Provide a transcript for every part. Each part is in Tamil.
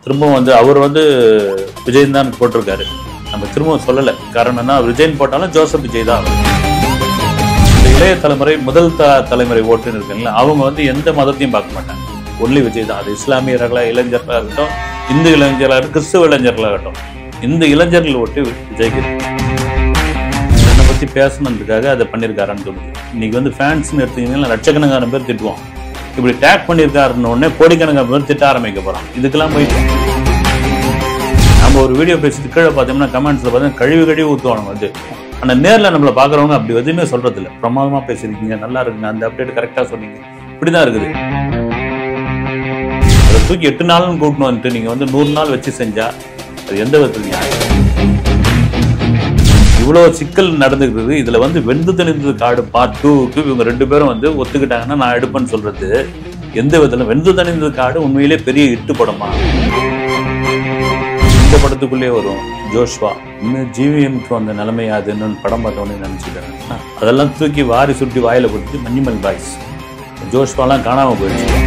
திரும்பவும் வந்து அவர் வந்து விஜய் தான் போட்டிருக்காரு நம்ம திரும்பவும் சொல்லலை காரணம்னா விஜயன் போட்டாலும் ஜோசப் விஜய் தான் அவர். இந்த இளைய தலைமுறை முதல் த தலைமுறை ஓட்டுன்னு இருக்குங்களா அவங்க வந்து எந்த மதத்தையும் பார்க்க மாட்டாங்க ஒன்லி விஜய் தான் அது இஸ்லாமியர்களா இளைஞர்களாக இருக்கட்டும் இந்து இளைஞர்களாக இருக்கட்டும் கிறிஸ்துவ இளைஞர்களாக இருக்கட்டும் இந்த இளைஞர்கள் ஓட்டு விஜய்க்கு இருக்கு. என்னை பற்றி பேசணுன்றதுக்காக அதை பண்ணியிருக்காரான்னு தோணுது இன்னைக்கு வந்து ஃபேன்ஸ்னு எடுத்தீங்கன்னா லட்சக்கணக்கான பேர் திட்டுவோம் இப்படி டேக் பண்ணியிருக்காருன்னு உடனே கோடிக்கணக்கான பேர் திட்ட ஆரம்பிக்க போகிறான் இதுக்கெல்லாம் போயிட்டு நம்ம ஒரு வீடியோ பேசிட்டு கீழே பார்த்தோம்னா கமெண்ட்ஸில் பார்த்தீங்கன்னா கழிவு கழிவு ஊற்றுவானுங்க வந்து ஆனால் நேரில் நம்மளை பார்க்குறவங்க அப்படி எதுவுமே சொல்கிறது இல்லை பிரமாதமாக பேசியிருக்கீங்க நல்லா இருக்குங்க அந்த அப்டேட் கரெக்டாக சொன்னீங்க இப்படி தான் இருக்குது அதை தூக்கி எட்டு நாள்னு கூட்டணும் வந்துட்டு நீங்கள் வந்து நூறு நாள் வச்சு செஞ்சா அது எந்த விதத்தில் நியாயம் இவ்வளோ சிக்கல் நடந்துக்கிறது இதில் வந்து வெந்து தணிந்தது காடு பார்ட் டூக்கு இவங்க ரெண்டு பேரும் வந்து ஒத்துக்கிட்டாங்கன்னா நான் எடுப்பேன்னு சொல்றது எந்த விதத்தில் வெந்து தணிந்தது காடு உண்மையிலே பெரிய இட்டு படமா இந்த படத்துக்குள்ளே வரும் ஜோஷ்வா இன்னும் ஜிவிஎம்க்கு வந்த நிலைமை அதுன்னு படம் பார்த்தோன்னே நினச்சிக்கிறேன் அதெல்லாம் தூக்கி வாரி சுட்டி வாயில கொடுத்து மஞ்சுமல் பாய்ஸ் ஜோஷ்வாலாம் காணாமல் போயிடுச்சு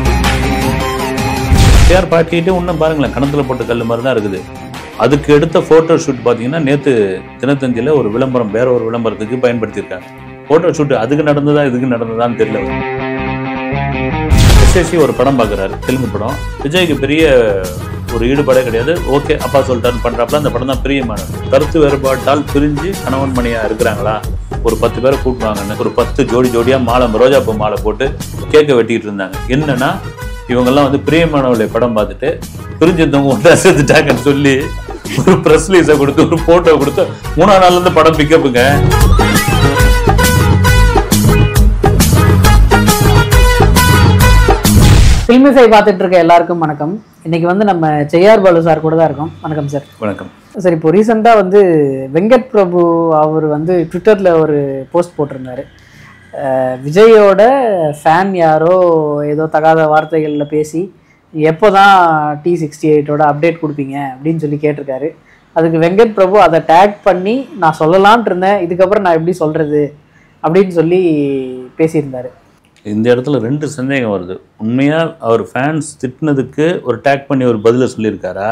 கேஆர் பாட்டிகிட்டே இன்னும் பாருங்களேன் கணத்துல போட்ட கல் மாதிரி தான் இருக்குது அதுக்கு எடுத்த ஃபோட்டோ ஷூட் பார்த்தீங்கன்னா நேற்று தினத்தந்தியில் ஒரு விளம்பரம் வேற ஒரு விளம்பரத்துக்கு பயன்படுத்தியிருக்காங்க ஃபோட்டோ ஷூட் அதுக்கு நடந்ததா இதுக்கு நடந்ததான்னு தெரியல எஸ்எஸ்சி ஒரு படம் பார்க்குறாரு தெலுங்கு படம் விஜய்க்கு பெரிய ஒரு ஈடுபாடே கிடையாது ஓகே அப்பா சொல்லிட்டாருன்னு பண்ணுறாப்புல அந்த படம் தான் பிரியமானது கருத்து வேறுபாட்டால் பிரிஞ்சு கணவன் மணியா இருக்கிறாங்களா ஒரு பத்து பேரை கூப்பிடுவாங்கன்னு ஒரு பத்து ஜோடி ஜோடியா மாலை ரோஜாப்பூ மாலை போட்டு கேக்கை வெட்டிட்டு இருந்தாங்க என்னன்னா இவங்கெல்லாம் வந்து பிரியமானவளை படம் பார்த்துட்டு பிரிஞ்சிருந்தவங்க ஒன்றா சேர்த்துட்டாங்கன்னு சொல்லி ஒரு ப்ரெஸ் ரிலீஸை கொடுத்து ஒரு போட்டோ கொடுத்து மூணாம் நாள்ல இருந்து படம் பிக்கப்புங்க ஃபில்மிசை பார்த்துட்டு இருக்க எல்லாருக்கும் வணக்கம் இன்னைக்கு வந்து நம்ம ஜெயார் பாலு சார் கூட தான் இருக்கோம் வணக்கம் சார் வணக்கம் சார் இப்போ ரீசெண்டாக வந்து வெங்கட் பிரபு அவர் வந்து ட்விட்டரில் ஒரு போஸ்ட் போட்டிருந்தாரு அஹ் விஜயோட ஃபேன் யாரோ ஏதோ தகாத வார்த்தைகளில் பேசி எப்போ தான் டி சிக்ஸ்டி எயிட்டோட அப்டேட் கொடுப்பீங்க அப்படின்னு சொல்லி கேட்டிருக்காரு அதுக்கு வெங்கட் பிரபு அதை டேக் பண்ணி நான் சொல்லலான்ட்டு இருந்தேன் இதுக்கப்புறம் நான் எப்படி சொல்கிறது அப்படின்னு சொல்லி பேசியிருந்தாரு இந்த இடத்துல ரெண்டு சந்தேகம் வருது உண்மையா அவர் ஃபேன்ஸ் திட்டினதுக்கு ஒரு டேக் பண்ணி ஒரு பதிலை சொல்லியிருக்காரா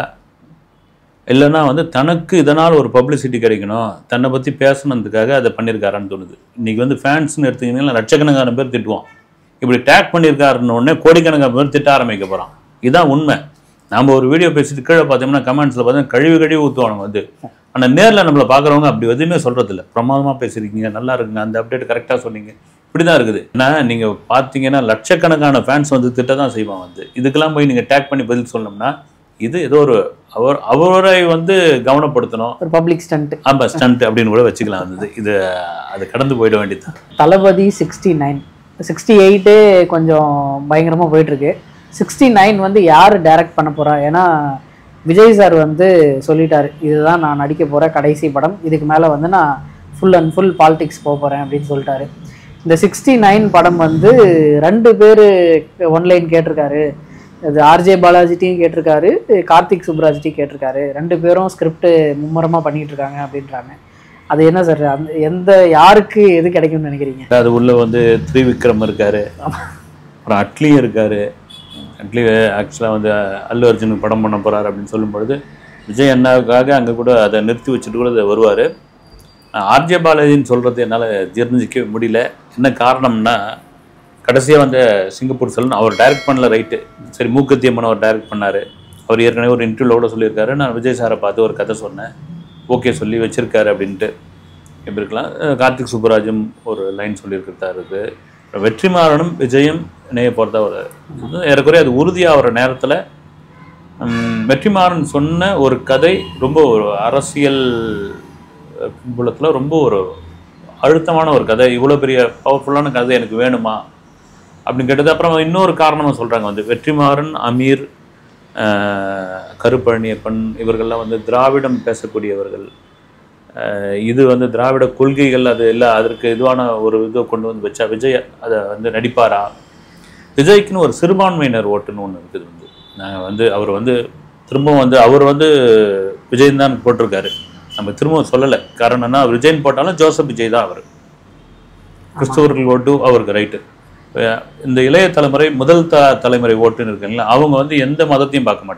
இல்லைன்னா வந்து தனக்கு இதனால் ஒரு பப்ளிசிட்டி கிடைக்கணும் தன்னை பற்றி பேசணுன்றதுக்காக அதை பண்ணியிருக்காரான்னு தோணுது இன்னைக்கு வந்து ஃபேன்ஸ்னு எடுத்தீங்கன்னா லட்சக்கணக்கான பேர் திட்டுவோம் இப்படி டேக் பண்ணியிருக்காருன்னு உடனே கோடிக்கணக்கான பேர் திட்ட ஆரம்பிக்க போகிறான் இதுதான் உண்மை நாம் ஒரு வீடியோ பேசிட்டு கீழே பார்த்தோம்னா கமெண்ட்ஸில் பார்த்தீங்கன்னா கழிவு கழிவு ஊற்றுவானுங்க வந்து ஆனால் நேரில் நம்மளை பார்க்குறவங்க அப்படி எதுவுமே சொல்கிறதில்ல பிரமாதமாக பேசியிருக்கீங்க நல்லா இருக்குங்க அந்த அப்டேட் கரெக்டாக சொன்னீங்க இப்படி தான் இருக்குது ஏன்னா நீங்கள் பார்த்தீங்கன்னா லட்சக்கணக்கான ஃபேன்ஸ் வந்து திட்ட தான் செய்வான் வந்து இதுக்கெல்லாம் போய் நீங்கள் டேக் பண்ணி பதில் சொல்லணும்னா இது ஏதோ ஒரு அவர் அவரை வந்து கவனப்படுத்தணும் ஒரு பப்ளிக் ஸ்டண்ட் ஆமாம் ஸ்டண்ட் அப்படின்னு கூட வச்சுக்கலாம் வந்து இது அது கடந்து போயிட வேண்டியது தளபதி சிக்ஸ்டி நைன் சிக்ஸ்டி எயிட்டே கொஞ்சம் பயங்கரமாக போயிட்டுருக்கு சிக்ஸ்டி நைன் வந்து யார் டைரக்ட் பண்ண போகிறா ஏன்னா விஜய் சார் வந்து சொல்லிட்டாரு இதுதான் நான் நடிக்க போகிற கடைசி படம் இதுக்கு மேலே வந்து நான் ஃபுல் அண்ட் ஃபுல் பாலிடிக்ஸ் போக போகிறேன் அப்படின்னு சொல்லிட்டாரு இந்த சிக்ஸ்டி நைன் படம் வந்து ரெண்டு பேர் ஒன்லைன் கேட்டிருக்காரு இது ஆர்ஜே பாலாஜிட்டையும் கேட்டிருக்காரு கார்த்திக் சுப்ராஜ்ட்டையும் கேட்டிருக்காரு ரெண்டு பேரும் ஸ்கிரிப்ட் மும்முரமாக பண்ணிட்டு இருக்காங்க அப்படின்றாங்க அது என்ன சார் அந்த எந்த யாருக்கு எது கிடைக்கும்னு நினைக்கிறீங்க அது உள்ள வந்து திரிவிக்ரம் இருக்காரு அப்புறம் அட்லியும் இருக்காரு அட்லி ஆக்சுவலாக வந்து அல்லு அர்ஜுனுக்கு படம் பண்ண போறாரு அப்படின்னு சொல்லும் பொழுது விஜய் அண்ணாவுக்காக அங்கே கூட அதை நிறுத்தி வச்சுட்டு கூட அதை வருவார் ஆர்ஜே பாலாஜின்னு சொல்கிறது என்னால் ஜீர்ணிச்சிக்க முடியல என்ன காரணம்னா கடைசியாக வந்து சிங்கப்பூர் செல்வன் அவர் டைரக்ட் பண்ணல ரைட்டு சரி மூக்கத்தி அம்மன் அவர் டைரக்ட் பண்ணார் அவர் ஏற்கனவே ஒரு இன்டர்வியூவில் கூட சொல்லியிருக்காரு நான் விஜய் சாரை பார்த்து ஒரு கதை சொன்னேன் ஓகே சொல்லி வச்சிருக்காரு அப்படின்ட்டு எப்படி இருக்கலாம் அஹ் கார்த்திக் சுப்பராஜும் ஒரு லைன் சொல்லியிருக்கிறதா இருக்குது அப்புறம் வெற்றிமாறனும் விஜயும் இணைய போகிறதா ஒரு இது ஏறக்குறைய அது உறுதியாகிற நேரத்தில் வெற்றிமாறன் சொன்ன ஒரு கதை ரொம்ப ஒரு அரசியல் அஹ், பின்புலத்தில் ரொம்ப ஒரு அழுத்தமான ஒரு கதை இவ்வளோ பெரிய பவர்ஃபுல்லான கதை எனக்கு வேணுமா அப்படின்னு கேட்டது அப்புறம் இன்னொரு காரணமாக சொல்கிறாங்க வந்து வெற்றிமாறன் அமீர் அஹ், கருப்பழனியப்பன் இவர்கள்லாம் வந்து திராவிடம் பேசக்கூடியவர்கள் அஹ், இது வந்து திராவிட கொள்கைகள் அது இல்லை அதற்கு இதுவான ஒரு இதை கொண்டு வந்து வச்சா விஜய் அதை வந்து நடிப்பாரா விஜய்க்குன்னு ஒரு சிறுபான்மையினர் ஓட்டுன்னு ஒன்று இருக்குது வந்து நாங்கள் வந்து அவர் வந்து திரும்பவும் வந்து அவர் வந்து விஜய் தான் போட்டிருக்காரு நம்ம திரும்பவும் சொல்லலை காரணம்னா விஜயன் போட்டாலும் ஜோசப் விஜய் தான் அவர் கிறிஸ்தவர்கள் ஓட்டு அவருக்கு ரைட்டு இந்த இளைய தலைமுறை முதல் த தலைமுறை ஓட்டுன்னு இருக்குங்களா அவங்க வந்து எந்த மதத்தையும் பார்க்க மாட்டாங்க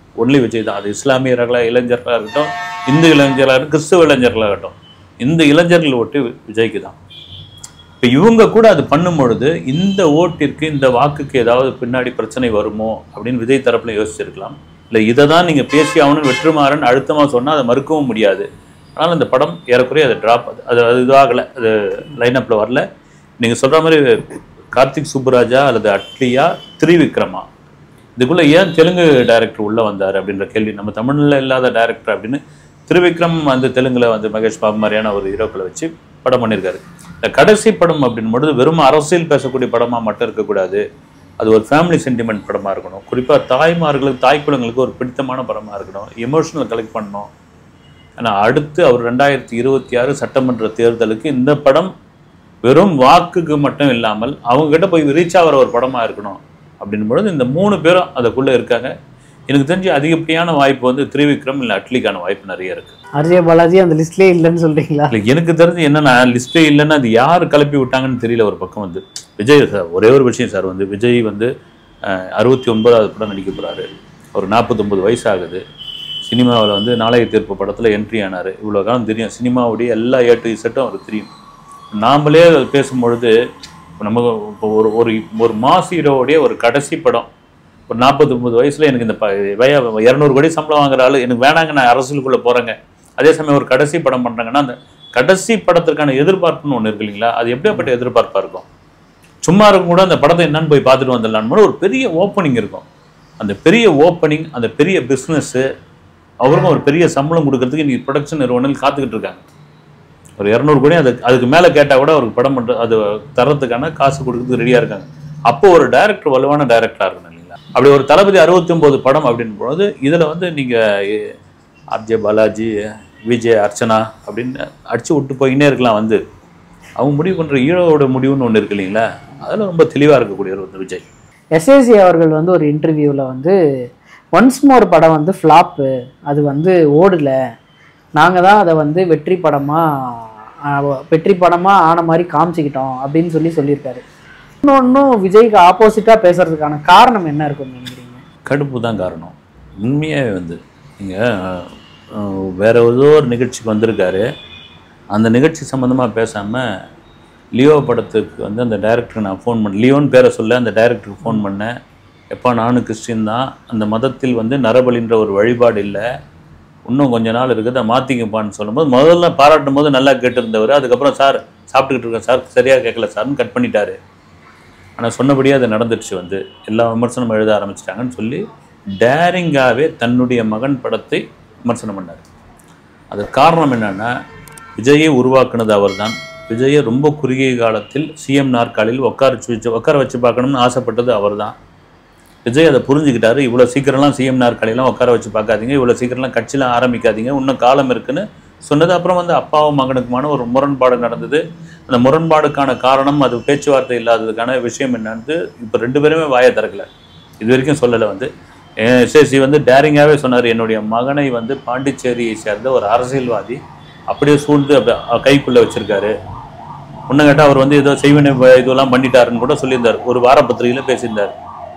ஒன்லி விஜய் தான் அது இஸ்லாமியர்களாக இளைஞர்களாக இருக்கட்டும் இந்து இளைஞர்களாக இருக்கட்டும் கிறிஸ்துவ இளைஞர்களாக இருக்கட்டும் இந்த இளைஞர்கள் ஓட்டு விஜய்க்கு தான் இப்போ இவங்க கூட அது பண்ணும் பொழுது இந்த ஓட்டிற்கு இந்த வாக்குக்கு ஏதாவது பின்னாடி பிரச்சனை வருமோ அப்படின்னு விஜய் தரப்புல யோசிச்சிருக்கலாம் இல்லை இதை தான் நீங்கள் பேசி ஆகணும்னு வெற்றுமாறன் அழுத்தமாக சொன்னால் அதை மறுக்கவும் முடியாது ஆனால் இந்த படம் ஏறக்குறைய அது ட்ராப் அது அது அது இதாகலை அது லைனப்பில் வரல நீங்கள் சொல்கிற மாதிரி கார்த்திக் சுப்புராஜா அல்லது அட்லியா திரிவிக்ரமா இதுக்குள்ளே ஏன் தெலுங்கு டைரக்டர் உள்ளே வந்தார் அப்படின்ற கேள்வி நம்ம தமிழில் இல்லாத டைரக்டர் அப்படின்னு திருவிக்ரம் வந்து தெலுங்குல வந்து மகேஷ் பாபு மாதிரியான ஒரு ஹீரோக்களை வச்சு படம் பண்ணியிருக்காரு இந்த கடைசி படம் அப்படின் பொழுது வெறும் அரசியல் பேசக்கூடிய படமாக மட்டும் இருக்கக்கூடாது அது ஒரு ஃபேமிலி சென்டிமெண்ட் படமாக இருக்கணும் குறிப்பாக தாய்மார்களுக்கு தாய் குழந்தைங்களுக்கு ஒரு பிடித்தமான படமாக இருக்கணும் எமோஷனல் கலெக்ட் பண்ணணும் ஆனால் அடுத்து அவர் ரெண்டாயிரத்தி இருபத்தி ஆறு சட்டமன்ற தேர்தலுக்கு இந்த படம் வெறும் வாக்குக்கு மட்டும் இல்லாமல் அவங்க கிட்ட போய் ரீச் ஆகிற ஒரு படமாக இருக்கணும் அப்படின் பொழுது இந்த மூணு பேரும் அதுக்குள்ளே இருக்காங்க எனக்கு தெரிஞ்சு அதிகப்படியான வாய்ப்பு வந்து திரிவிக்ரம் இல்லை அட்லிக்கான வாய்ப்பு நிறைய இருக்கு அர்ஜய் பாலாஜி அந்த லிஸ்ட்லேயே இல்லைன்னு சொல்றீங்களா இல்லை எனக்கு தெரிஞ்சு என்னன்னா லிஸ்ட்டே இல்லைன்னா அது யார் கிளப்பி விட்டாங்கன்னு தெரியல ஒரு பக்கம் வந்து விஜய் சார் ஒரே ஒரு விஷயம் சார் வந்து விஜய் வந்து அறுபத்தி ஒன்பதாவது படம் நடிக்க போகிறாரு ஒரு நாற்பத்தொம்பது வயசு ஆகுது சினிமாவில் வந்து நாளைய தீர்ப்பு படத்தில் என்ட்ரி ஆனார் இவ்வளோ காலம் தெரியும் சினிமாவுடைய எல்லா ஏ டு செட்டும் அவருக்கு தெரியும் நாமளே அது பேசும்பொழுது இப்ப நம்ம இப்போ ஒரு ஒரு ஒரு மாஸ் ஹீரோவுடைய ஒரு கடைசி படம் ஒரு நாற்பத்தொம்பது வயசில் எனக்கு இந்த ப வய இரநூறு கோடி சம்பளம் வாங்குற ஆளு எனக்கு வேணாங்க நான் அரசியலுக்குள்ளே போகிறேங்க அதே சமயம் ஒரு கடைசி படம் பண்ணுறாங்கன்னா அந்த கடைசி படத்திற்கான எதிர்பார்ப்புன்னு ஒன்று இருக்கு இல்லைங்களா அது எப்படியாப்பட்ட எதிர்பார்ப்பாக இருக்கும் சும்மா இருக்கும் கூட அந்த படத்தை என்னன்னு போய் பார்த்துட்டு வந்துடலான்னு ஒரு பெரிய ஓப்பனிங் இருக்கும் அந்த பெரிய ஓப்பனிங் அந்த பெரிய பிஸ்னஸ்ஸு அவருக்கும் ஒரு பெரிய சம்பளம் கொடுக்கறதுக்கு இன்னைக்கு ப்ரொடக்ஷன் நிறுவனங்கள் காத்துக்கிட்டு இருக்காங்க ஒரு இரநூறு கோடி அதுக்கு அதுக்கு மேலே கேட்டால் கூட அவருக்கு படம் பண்ணுற அது தரத்துக்கான காசு கொடுக்கறதுக்கு ரெடியாக இருக்காங்க அப்போ ஒரு டைரக்டர் வலுவான டைரக்டராக இருக்கணும் இல்லைங்களா அப்படி ஒரு தளபதி அறுபத்தி ஒம்பது படம் அப்படின் போது இதில் வந்து நீங்கள் ஆர்ஜே பாலாஜி விஜய் அர்ச்சனா அப்படின்னு அடிச்சு விட்டு போயின்னே இருக்கலாம் வந்து அவங்க முடிவு பண்ணுற ஹீரோவோட முடிவுன்னு ஒன்று இருக்கு இல்லைங்களா அதில் ரொம்ப தெளிவாக இருக்கக்கூடியவர் வந்து விஜய் எஸ்ஏசி அவர்கள் வந்து ஒரு இன்டர்வியூவில் வந்து ஒன்ஸ் மோர் படம் வந்து ஃப்ளாப்பு அது வந்து ஓடல நாங்கள் தான் அதை வந்து வெற்றி படமாக வெற்றி படமாக ஆன மாதிரி காமிச்சிக்கிட்டோம் அப்படின்னு சொல்லி சொல்லியிருக்காரு இன்னொன்றும் விஜய்க்கு ஆப்போசிட்டாக பேசுறதுக்கான காரணம் என்ன இருக்கும்னு நினைக்கிறீங்க கடுப்பு தான் காரணம் உண்மையாகவே வந்து நீங்கள் வேற ஏதோ ஒரு நிகழ்ச்சிக்கு வந்திருக்காரு அந்த நிகழ்ச்சி சம்மந்தமாக பேசாமல் லியோ படத்துக்கு வந்து அந்த டைரக்டருக்கு நான் ஃபோன் பண்ணேன் லியோன்னு பேரை சொல்ல அந்த டைரக்டருக்கு ஃபோன் பண்ணேன் எப்பா நானும் கிறிஸ்டின் தான் அந்த மதத்தில் வந்து நரபலின்ற ஒரு வழிபாடு இல்லை இன்னும் கொஞ்ச நாள் இருக்குது அதை மாற்றிக்கப்பான்னு சொல்லும்போது முதல்ல பாராட்டும் போது நல்லா கேட்டிருந்தவர் அதுக்கப்புறம் சார் சாப்பிட்டுக்கிட்டு இருக்கேன் சார் சரியாக கேட்கல சார்னு கட் பண்ணிட்டாரு ஆனால் சொன்னபடியே அது நடந்துடுச்சு வந்து எல்லா விமர்சனம் எழுத ஆரம்பிச்சிட்டாங்கன்னு சொல்லி டேரிங்காகவே தன்னுடைய மகன் படத்தை விமர்சனம் பண்ணார் அது காரணம் என்னன்னா விஜயை உருவாக்குனது அவர்தான் விஜயை ரொம்ப குறுகிய காலத்தில் சிஎம் நாற்காலியில் உட்கார வச்சு உட்கார வச்சு பார்க்கணும்னு ஆசைப்பட்டது அவர்தான் விஜய் அதை புரிஞ்சுக்கிட்டாரு இவ்வளோ சீக்கிரம்லாம் சிஎம் நாற்காலியெல்லாம் உட்கார வச்சு பார்க்காதீங்க இவ்வளோ சீக்கிரம்லாம் கட்சியெலாம் ஆரம்பிக்காதீங்க இன்னும் காலம் இருக்குன்னு சொன்னது அப்புறம் வந்து அப்பாவும் மகனுக்குமான ஒரு முரண்பாடு நடந்தது அந்த முரண்பாடுக்கான காரணம் அது பேச்சுவார்த்தை இல்லாததுக்கான விஷயம் என்னன்னு இப்போ ரெண்டு பேருமே வாயை திறக்கல இது வரைக்கும் சொல்லலை வந்து எஸ்எஸ்சி வந்து டேரிங்காகவே சொன்னார் என்னுடைய மகனை வந்து பாண்டிச்சேரியை சேர்ந்த ஒரு அரசியல்வாதி அப்படியே சூழ்ந்து அப்படி கைக்குள்ளே வச்சிருக்காரு முன்ன கேட்டால் அவர் வந்து ஏதோ செய்வன இதெல்லாம் பண்ணிட்டாருன்னு கூட சொல்லியிருந்தார் ஒரு வார பத்திரிகையில் பேசியிருந்தார்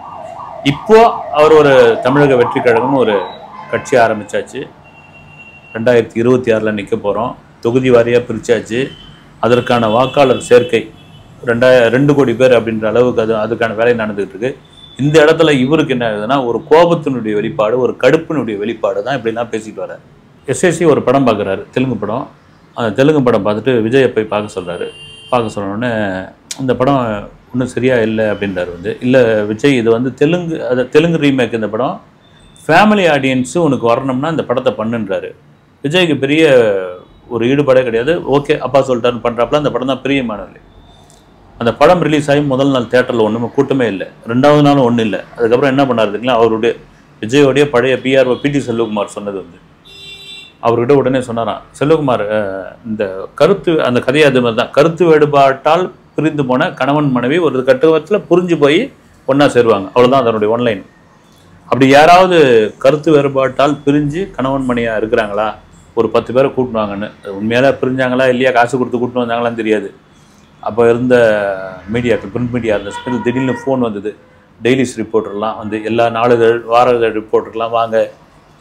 இப்போ அவர் ஒரு தமிழக வெற்றி கழகம்னு ஒரு கட்சி ஆரம்பிச்சாச்சு ரெண்டாயிரத்தி இருபத்தி ஆறில் நிற்க போகிறோம் தொகுதி வாரியாக பிரிச்சாச்சு அதற்கான வாக்காளர் சேர்க்கை ரெண்டாய ரெண்டு கோடி பேர் அப்படின்ற அளவுக்கு அது அதுக்கான வேலை நடந்துகிட்டு இருக்கு இந்த இடத்துல இவருக்கு என்ன ஆகுதுன்னா ஒரு கோபத்தினுடைய வெளிப்பாடு ஒரு கடுப்பினுடைய வெளிப்பாடு தான் இப்படிலாம் பேசிட்டு வர்றாரு எஸ்எஸ்சி ஒரு படம் பார்க்குறாரு தெலுங்கு படம் அந்த தெலுங்கு படம் பார்த்துட்டு விஜயை போய் பார்க்க சொல்கிறாரு பார்க்க சொன்னோடனே அந்த படம் ஒன்றும் சரியா இல்லை அப்படின்றாரு வந்து இல்லை விஜய் இது வந்து தெலுங்கு அது தெலுங்கு ரீமேக் இந்த படம் ஃபேமிலி ஆடியன்ஸு உனக்கு வரணும்னா இந்த படத்தை பண்ணுன்றாரு விஜய்க்கு பெரிய ஒரு ஈடுபாடே கிடையாது ஓகே அப்பா சொல்லிட்டாருன்னு பண்ணுறாப்புல அந்த படம் தான் பிரியமானவர்களே அந்த படம் ரிலீஸ் ஆகி முதல் நாள் தேட்டரில் ஒன்றுமே கூட்டமே இல்லை ரெண்டாவது நாளும் ஒன்றும் இல்லை அதுக்கப்புறம் என்ன பண்ணாரு தெரியுங்களா அவருடைய விஜயோடைய பழைய பிஆர்ஓ பிடி செல்வகுமார் சொன்னது வந்து அவர்கிட்ட உடனே சொன்னாராம் செல்வகுமார் அஹ், இந்த கருத்து அந்த கதையை அது மாதிரி தான் கருத்து வேறுபாட்டால் பிரிந்து போன கணவன் மனைவி ஒரு கட்டுவத்தில் புரிஞ்சு போய் ஒன்றா சேருவாங்க அவ்வளவுதான் அதனுடைய ஒன்லைன் அப்படி யாராவது கருத்து வேறுபாட்டால் பிரிஞ்சு கணவன் மனையா இருக்கிறாங்களா ஒரு பத்து பேரை கூட்டினாங்கன்னு உண்மையால பிரிஞ்சாங்களா இல்லையா காசு கொடுத்து கூட்டிட்டு வந்தாங்களான்னு தெரியாது அப்போ இருந்த மீடியாக்கள் பிரிண்ட் மீடியா இருந்த சமயத்தில் திடீர்னு ஃபோன் வந்தது டெய்லிஸ் ரிப்போர்ட்டர்லாம் வந்து எல்லா நாளிதழ் வார இதழ் ரிப்போர்ட்டர்லாம் வாங்க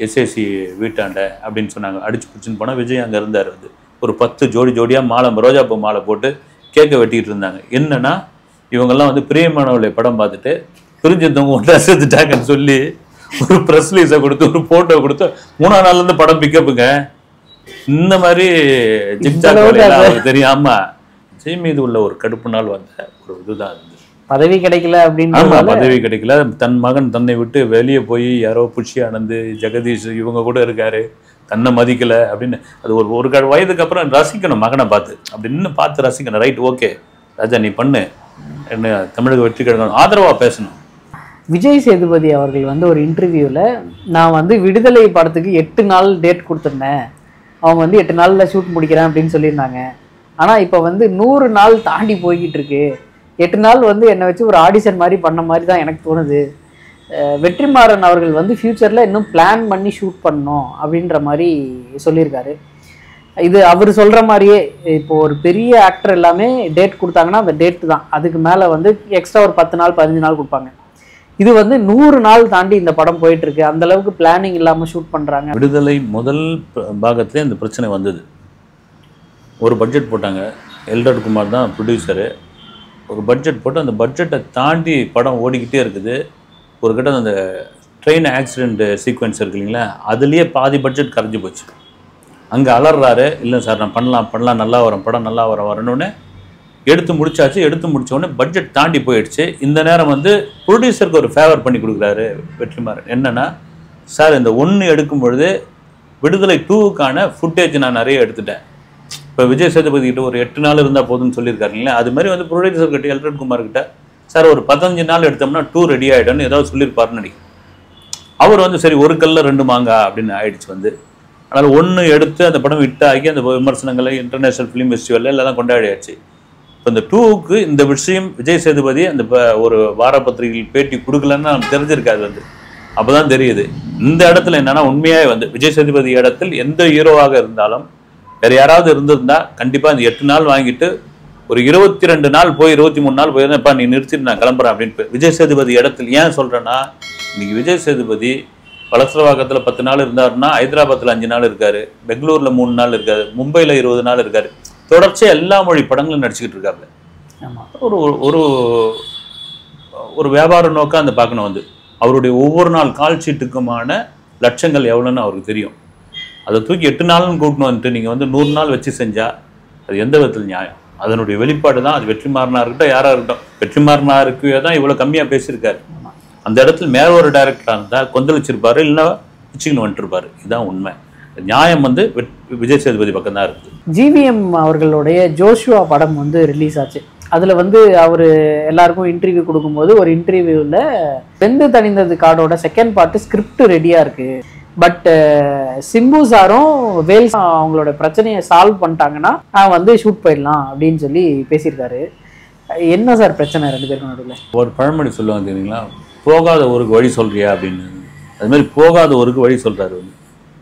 எஸ்ஏசி வீட்டாண்ட அப்படின்னு சொன்னாங்க அடிச்சு பிடிச்சின்னு போனால் விஜய் அங்கே இருந்தார் வந்து ஒரு பத்து ஜோடி ஜோடியாக மாலை ரோஜாப்பூ மாலை போட்டு கேக்கை வெட்டிக்கிட்டு இருந்தாங்க என்னன்னா இவங்கெல்லாம் வந்து பிரியமானவளை படம் பார்த்துட்டு பிரிஞ்சிருந்தவங்க ஒன்றா சேர்த்துட்டாங்கன்னு சொல்லி ஒரு ப்ரெஸ் ரிலீஸை கொடுத்து ஒரு ஃபோட்டோ கொடுத்து மூணாம் நாள்ல இருந்து படம் பிக்கப்புங்க இந்த மாதிரி ஜிக்ஜாக் அளவுக்கு வேலையெல்லாம் அது- அவருக்கு தெரியாம விஜய் மீது உள்ள ஒரு கடுப்பு நாள் வந்த ஒரு இதுதான் அது பதவி கிடைக்கல ஆமா அப்படின்னு பதவி கிடைக்கல தன் மகன் தன்னை விட்டு வெளியே போய் யாரோ புஷி ஆனந்து ஜெகதீஷ் இவங்க கூட இருக்காரு தன்னை மதிக்கல அப்படின்னு அது ஒரு ஒரு க- வயதுக்கு அப்புறம் ரசிக்கணும் மகனை பார்த்து அப்படின்னு பார்த்து ரசிக்கணும் ரைட் ஓகே ராஜா நீ பண்ணு என்ன தமிழக வெற்றி கழகம் ஆதரவா பேசணும் விஜய் சேதுபதி அவர்கள் வந்து ஒரு இன்டர்வியூவில் நான் வந்து விடுதலை படத்துக்கு எட்டு நாள் டேட் கொடுத்துருந்தேன் அவங்க வந்து எட்டு நாளில் ஷூட் முடிக்கிறேன் அப்படின்னு சொல்லியிருந்தாங்க ஆனால் இப்போ வந்து நூறு நாள் தாண்டி போய்கிட்டு இருக்கு எட்டு நாள் வந்து என்னை வச்சு ஒரு ஆடிஷன் மாதிரி பண்ண மாதிரி தான் எனக்கு தோணுது அஹ் வெற்றிமாறன் அவர்கள் வந்து ஃப்யூச்சரில் இன்னும் பிளான் பண்ணி ஷூட் பண்ணணும் அப்படின்ற மாதிரி சொல்லியிருக்காரு இது அவர் சொல்கிற மாதிரியே இப்போ ஒரு பெரிய ஆக்டர் எல்லாமே டேட் கொடுத்தாங்கன்னா அந்த டேட் தான் அதுக்கு மேலே வந்து எக்ஸ்ட்ரா ஒரு பத்து நாள் பதினஞ்சு நாள் கொடுப்பாங்க இது வந்து நூறு நாள் தாண்டி இந்த படம் போயிட்டு இருக்கு அந்த அளவுக்கு பிளானிங் இல்லாமல் ஷூட் பண்ணுறாங்க விடுதலை முதல் ப- பாகத்திலே இந்த பிரச்சனை வந்தது ஒரு பட்ஜெட் போட்டாங்க எல்டர் குமார் தான் ப்ரொடியூசரு ஒரு பட்ஜெட் போட்டு அந்த பட்ஜெட்டை தாண்டி படம் ஓடிக்கிட்டே இருக்குது ஒரு கிட்ட அந்த ட்ரெயின் ஆக்சிடென்ட் சீக்வன்ஸ் இருக்கு இல்லைங்களா அதுலேயே பாதி பட்ஜெட் கரைஞ்சு போச்சு அங்கே அலறாரு இல்லை சார் நான் பண்ணலாம் பண்ணலாம் நல்லா வரும் படம் நல்லா வர வரணும்னு எடுத்து முடிச்சாச்சு எடுத்து முடிச்ச உடனே பட்ஜெட் தாண்டி போயிடுச்சு இந்த நேரம் வந்து ப்ரொடியூசருக்கு ஒரு ஃபேவர் பண்ணி கொடுக்குறாரு வெற்றிமாறன் என்னன்னா சார் இந்த ஒன்று எடுக்கும் பொழுது விடுதலை டூவுக்கான ஃபுட்டேஜ் நான் நிறைய எடுத்துட்டேன் இப்போ விஜய் சேதுபதி கிட்ட ஒரு எட்டு நாள் இருந்தால் போதும்னு சொல்லியிருக்காரு இல்லையா அது மாதிரி வந்து ப்ரொடியூசர் கிட்ட எல்ரட் குமார் கிட்ட சார் ஒரு பதினஞ்சு நாள் எடுத்தோம்னா டூ ரெடி ஆகிடும்னு ஏதாவது சொல்லியிருப்பாருன்னு நினைக்கிறேன் அவர் வந்து சரி ஒரு கல்ல ரெண்டு மாங்கா அப்படின்னு ஆயிடுச்சு வந்து அதனால் ஒன்று எடுத்து அந்த படம் ஹிட் ஆகி அந்த விமர்சனங்களை இன்டர்நேஷனல் ஃபிலிம் ஃபெஸ்டிவலில் எல்லாம் கொண்டாடியாச்சு இப்போ இந்த டூவுக்கு இந்த விஷயம் விஜய் சேதுபதி அந்த ப- ஒரு வாரப்பத்திரிகையில் பேட்டி கொடுக்கலன்னு நமக்கு தெரிஞ்சிருக்காது வந்து அப்பதான் தெரியுது இந்த இடத்துல என்னன்னா உண்மையாவே வந்து விஜய் சேதுபதி இடத்தில் எந்த ஹீரோவாக இருந்தாலும் வேற யாராவது இருந்திருந்தா கண்டிப்பா இந்த எட்டு நாள் வாங்கிட்டு ஒரு இருபத்தி ரெண்டு நாள் போய் இருபத்தி மூணு நாள் போயிருந்தேன்ப்பா நீ நிறுத்திட்டு நான் கிளம்புறேன் அப்படின்னு விஜய் சேதுபதி இடத்தில் ஏன் சொல்றேன்னா இன்னைக்கு விஜய் சேதுபதி வளசரவாக்கத்துல பத்து நாள் இருந்தாருன்னா ஹைதராபாத்ல அஞ்சு நாள் இருக்காரு பெங்களூர்ல மூணு நாள் இருக்காரு மும்பைல இருபது நாள் இருக்காரு தொடர்ச்சியா எல்லா மொழி படங்களும் நடிச்சுக்கிட்டு இருக்காரு ஆமாம் ஒரு ஒரு ஒரு வியாபார நோக்கம் அந்த பார்க்கணும் வந்து அவருடைய ஒவ்வொரு நாள் கால் ஷீட்டுக்குமான லட்சங்கள் எவ்வளோன்னு அவருக்கு தெரியும் அதை தூக்கி எட்டு நாள்னு கூட்டணும் வந்துட்டு நீங்கள் வந்து நூறு நாள் வச்சு செஞ்சா அது எந்த விதத்தில் நியாயம் அதனுடைய வெளிப்பாடு தான் அது வெற்றிமாறனா இருக்கட்டும் யாராக இருக்கட்டும் வெற்றிமாறனாருக்கு தான் இவ்வளோ கம்மியாக பேசியிருக்காரு அந்த இடத்துல மேல ஒரு டைரக்டராக இருந்தால் கொந்தளிச்சிருப்பாரு இல்லைன்னா வச்சுக்கின்னு வந்துட்டுருப்பாரு இதுதான் உண்மை நியாயம் வந்து வெட்- விஜய் சேதுபதி பக்கம் தான் இருக்குது ஜிவிஎம் அவர்களுடைய ஜோஷுவா படம் வந்து ரிலீஸ் ஆச்சு அதில் வந்து அவர் எல்லாருக்கும் இன்டர்வியூ கொடுக்கும்போது ஒரு இன்டர்வியூவில் வெந்து தணிந்தது கார்டோட செகண்ட் பார்ட்டு ஸ்கிரிப்ட் ரெடியாக இருக்கு பட் சிம்பு சாரும் வேல்ஸ் அவங்களோட பிரச்சனையை சால்வ் பண்ணிட்டாங்கன்னா நான் வந்து ஷூட் போயிடலாம் அப்படின்னு சொல்லி பேசியிருக்காரு என்ன சார் பிரச்சனை ரெண்டு பேருக்கும் நடுவில் ஒரு பழமொழி சொல்லுவாங்க தெரியுங்களா போகாத ஊருக்கு வழி சொல்றியா அப்படின்னு அது மாதிரி போகாத ஊருக்கு வழி சொல்றாரு வந்து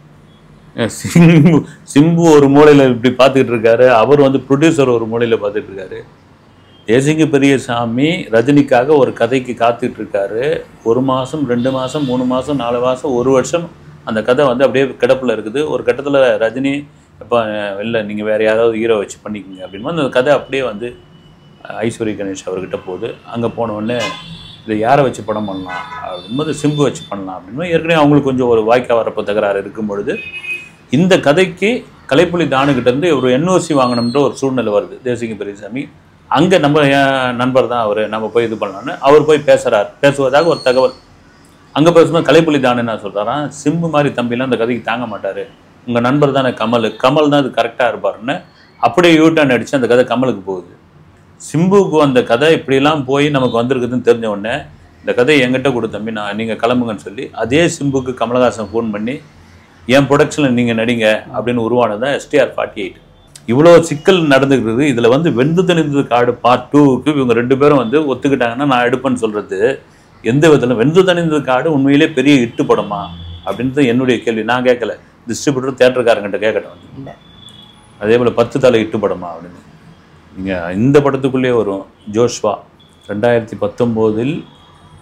அஹ் சிம்பு சிம்பு ஒரு மூலையில இப்படி பார்த்துக்கிட்டு இருக்காரு அவர் வந்து ப்ரொடியூசர் ஒரு மூலையில பார்த்துட்டு இருக்காரு தேசிங்க பெரியசாமி ரஜினிக்காக ஒரு கதைக்கு காத்துட்டு இருக்காரு ஒரு மாசம் ரெண்டு மாசம் மூணு மாசம் நாலு மாசம் ஒரு வருஷம் அந்த கதை வந்து அப்படியே கிடப்புல இருக்குது ஒரு கட்டத்துல ரஜினி இப்போ இல்லை நீங்க வேற யாராவது ஹீரோ வச்சு பண்ணிக்கோங்க அப்படின்னு அந்த கதை அப்படியே வந்து அஹ், ஐஸ்வர்ய கணேஷ் அவர்கிட்ட போகுது அங்கே போன உடனே இதை யாரை வச்சு படம் பண்ணலாம் அப்படின்போது சிம்பு வச்சு பண்ணலாம் அப்படின்னு ஏற்கனவே அவங்களுக்கு கொஞ்சம் ஒரு வாய்க்கா வரப்போ தகராறு இருக்கும் பொழுது இந்த கதைக்கு கலைப்புலி தானுகிட்ட இருந்து ஒரு என்ஓசி வாங்கணுன்ற ஒரு சூழ்நிலை வருது தேசிங்க பெரியசாமி அங்கே நம்ம என் நண்பர் தான் அவர் நம்ம போய் இது பண்ணலான்னு அவர் போய் பேசுறார் பேசுவதாக ஒரு தகவல் அங்கே பேசும்போது கலைப்புலி தானு என்ன சொல்றாராம் சிம்பு மாதிரி தம்பிலாம் அந்த கதைக்கு தாங்க மாட்டாரு உங்கள் நண்பர் தானே கமல் கமல் தான் இது கரெக்டாக இருப்பாருன்னு அப்படியே யூட்டர்ன் அடிச்சு அந்த கதை கமலுக்கு போகுது சிம்புவுக்கு அந்த கதை இப்படியெல்லாம் போய் நமக்கு வந்திருக்குதுன்னு தெரிஞ்ச உடனே இந்த கதையை என்கிட்ட கொடு தம்பி நான் நீங்கள் கிளம்புங்கன்னு சொல்லி அதே சிம்புக்கு கமலஹாசன் ஃபோன் பண்ணி என் ப்ரொடக்ஷனில் நீங்கள் நடிங்க அப்படின்னு உருவானது தான் எஸ்டிஆர் ஃபார்ட்டி எயிட் இவ்வளோ சிக்கல் நடந்துக்கிறது இதில் வந்து வெந்து தணிந்தது காடு பார்ட் டூவுக்கு இவங்க ரெண்டு பேரும் வந்து ஒத்துக்கிட்டாங்கன்னா நான் எடுப்பேன்னு சொல்கிறது எந்த விதத்தில் வெந்து தணிந்தது காடு உண்மையிலே பெரிய இட்டு படமா அப்படின்றது என்னுடைய கேள்வி நான் கேட்கல டிஸ்ட்ரிபியூட்டர் தேட்டருக்காரங்கிட்ட கேட்கட்டும் வந்து இல்லை அதே போல் பத்து தலை இட்டு படமா அப்படின்னு நீங்கள் இந்த படத்துக்குள்ளே வரும் ஜோஷ்வா ரெண்டாயிரத்தி பத்தொம்போதில்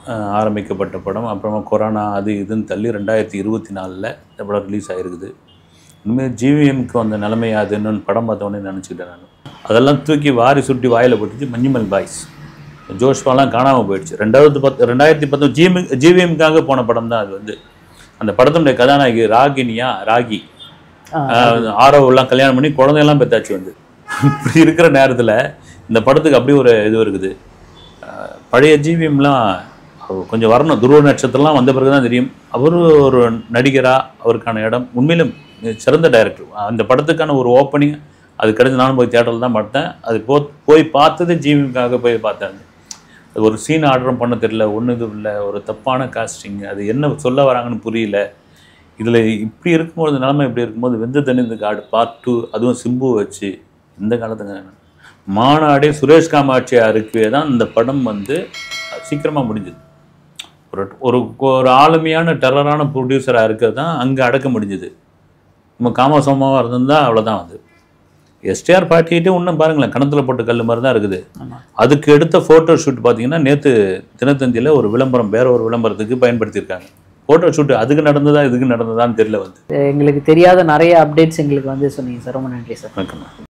அஹ், ஆரம்பிக்கப்பட்ட படம் அப்புறமா கொரோனா அது இதுன்னு தள்ளி ரெண்டாயிரத்தி இருபத்தி நாலில் இந்த படம் ரிலீஸ் ஆகிருக்குது இனிமேல் ஜிவிஎம்க்கு வந்த நிலைமை அதுன்னு படம் பார்த்தோன்னே நினச்சிக்கிட்டேன் நான் அதெல்லாம் தூக்கி வாரி சுட்டி வாயில் போட்டுச்சு மஞ்சுமல் பாய்ஸ் ஜோஷ்வாலாம் காணாமல் போயிடுச்சு ரெண்டாவது பத்து ரெண்டாயிரத்தி பத்து ஜிஎம் ஜிவிஎம்காக போன படம் தான் அது வந்து அந்த படத்தினுடைய கதாநாயகி ராகினியா ராகி ஆஹ் ஆரோவெல்லாம் கல்யாணம் பண்ணி குழந்தையெல்லாம் பெத்தாச்சு வந்து இப்படி இருக்கிற நேரத்தில் இந்த படத்துக்கு அப்படி ஒரு இது இருக்குது ஆஹ் பழைய ஜிவிஎம்லாம் கொஞ்சம் வரணும் துருவ நட்சத்திரம்லாம் வந்த பிறகு தான் தெரியும் அவர் ஒரு நடிகராக அவருக்கான இடம் உண்மையிலும் சிறந்த டைரக்டர் அந்த படத்துக்கான ஒரு ஓப்பனிங் அது கிடைச்சு நானும் போய் தேட்டரில் தான் பார்த்தேன் அது போ போய் பார்த்தது ஜிவிஎம்காக போய் பார்த்தேன் அது ஒரு சீன் ஆர்டரும் பண்ண தெரியல ஒன்று இது இல்லை ஒரு தப்பான காஸ்டிங் அது என்ன சொல்ல வராங்கன்னு புரியல இதில் இப்படி இருக்கும்போது நிலைமை இப்படி இருக்கும்போது வெந்து தணிந்து காடு பார்ட் டூ அதுவும் சிம்பு வச்சு இந்த காலத்துங்க மாநாடே சுரேஷ் காமாட்சியாருக்கு தான் இந்த படம் வந்து சீக்கிரமாக முடிஞ்சுது ஒரு ஒரு ஒரு ஆளுமையான டெரரான ப்ரொடியூசராக இருக்கிறது தான் அங்கே அடக்க முடிஞ்சுது நம்ம காமசோமாவாக இருந்திருந்தா அவ்வளோதான் வந்து எஸ்டிஆர் பாட்டிகிட்டே இன்னும் பாருங்களேன் கணத்தில் போட்ட கல் மாதிரி தான் இருக்குது ஆமா. அதுக்கு எடுத்த ஃபோட்டோ ஷூட் பார்த்தீங்கன்னா நேற்று தினத்தந்தியில் ஒரு விளம்பரம் வேற ஒரு விளம்பரத்துக்கு பயன்படுத்தியிருக்காங்க ஃபோட்டோ ஷூட் அதுக்கு நடந்ததா இதுக்கு நடந்ததான்னு தெரியல வந்து எங்களுக்கு தெரியாத நிறைய அப்டேட்ஸ் எங்களுக்கு வந்து சொன்னீங்க சார் ரொம்ப நன்றி சார் வணக்கம்